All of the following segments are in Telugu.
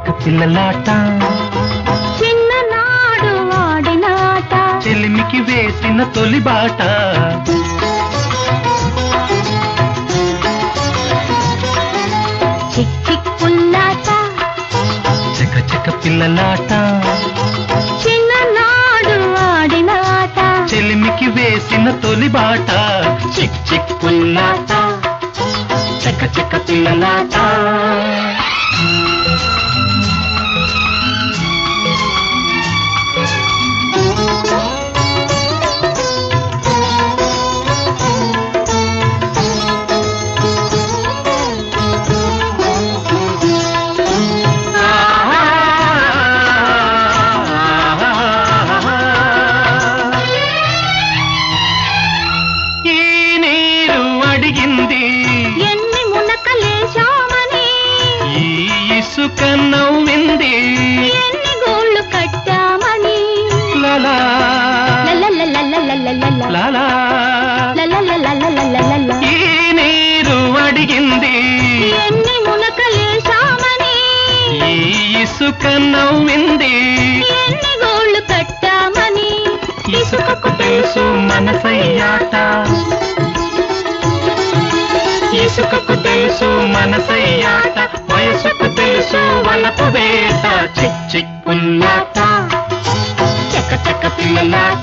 చెక్క పిల్లలాట చిన్ననాడు ఆడినాట చెలిమికి వేసిన తొలి బాట చిక్ చిక్ పుల్లాట చెక్క చెక్క పిల్లలాట చిన్ననాడు ఆడినాట చెలిమికి వేసిన తొలి బాట చిక్ చిక్ పుల్లాట చెక్క చెక్క పిల్లలాట ఈ నీరు అడిగింది ఎన్ని మునకలేశామని ఈ ఇసుక నవ్వింది ఎన్ని గోళ్ళు కట్టామని లలా లలలలలలలలల. లలా లలలలలలలలల. ఈ నీరు అడిగింది ఎన్ని మునకలేశామని ఈ ఇసుక నవ్వింది ఎన్ని గోళ్ళు కట్టామని ఇసుకకు తెలుసు మనసయ్యాట ఇసుకకు తెలుసు మనసయ్యాట వయసుకు తెలుసు వలపు వేట చిక్ చిక్ పుల్లాట చక్క చక్క పిల్లలాట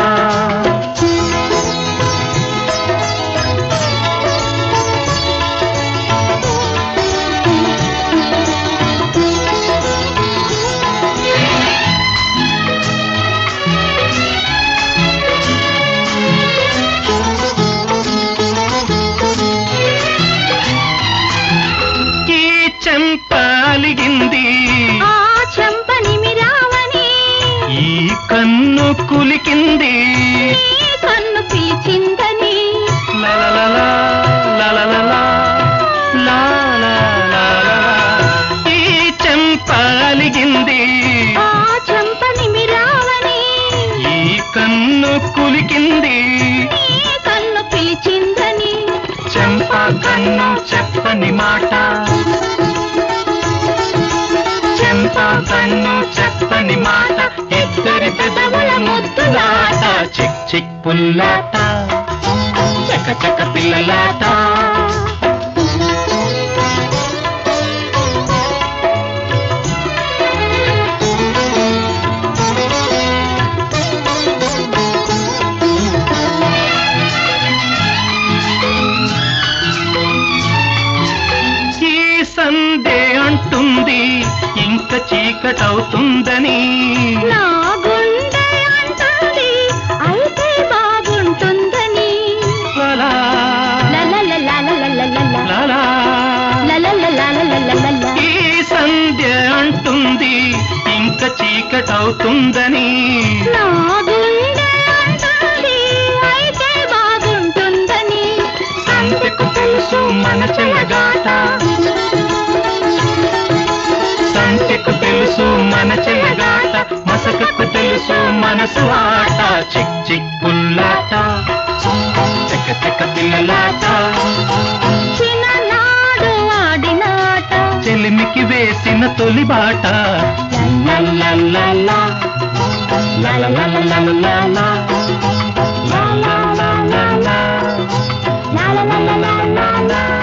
ఈ చెంపాలిగింది ఆ చెంపని మిరావని ఈ కన్ను కులికింది నీ కన్ను పీచిందని లలలలా, లలలలా, లాలలలా. ఈ చెంపాలిగింది ఆ చెంపని మిరావని ఈ కన్ను కులికింది నీ కన్ను పీచిందని చెంప కన్ను చెప్పని మాట చెంప కన్ను చెప్పని మాట ఇద్దరి పెదవుల ముద్దులాట చిక్ చిక్ పుల్లాట చక్క చక్క పిల్లలాట ఈ సందే అంటుంది ఇంక చీకటవుతుందని నా గుండె అంటుంది అయితే బాగుంటుందని లలా, లలలలలలలలల. లలా. లలలలలలలలల. ఈ సంధ్య అంటుంది ఇంక చీకటవుతుందని నా గుండె అంటుంది అయితే బాగుంటుందని సంధ్యకు తెలుసు మన చెలగాట సంధ్యకు తెలుసు మన చెలగాట మసకకు తెలుసు మనసు ఆట చిక్ చిక్ పుల్లాట చెక్క చెక్క పిల్లలాట చిన్ననాడు ఆడినాట చెలిమికి వేసిన తొలి బాట లలలలలా, లలలలలలలా, లలలలలలా, లలలలలలా.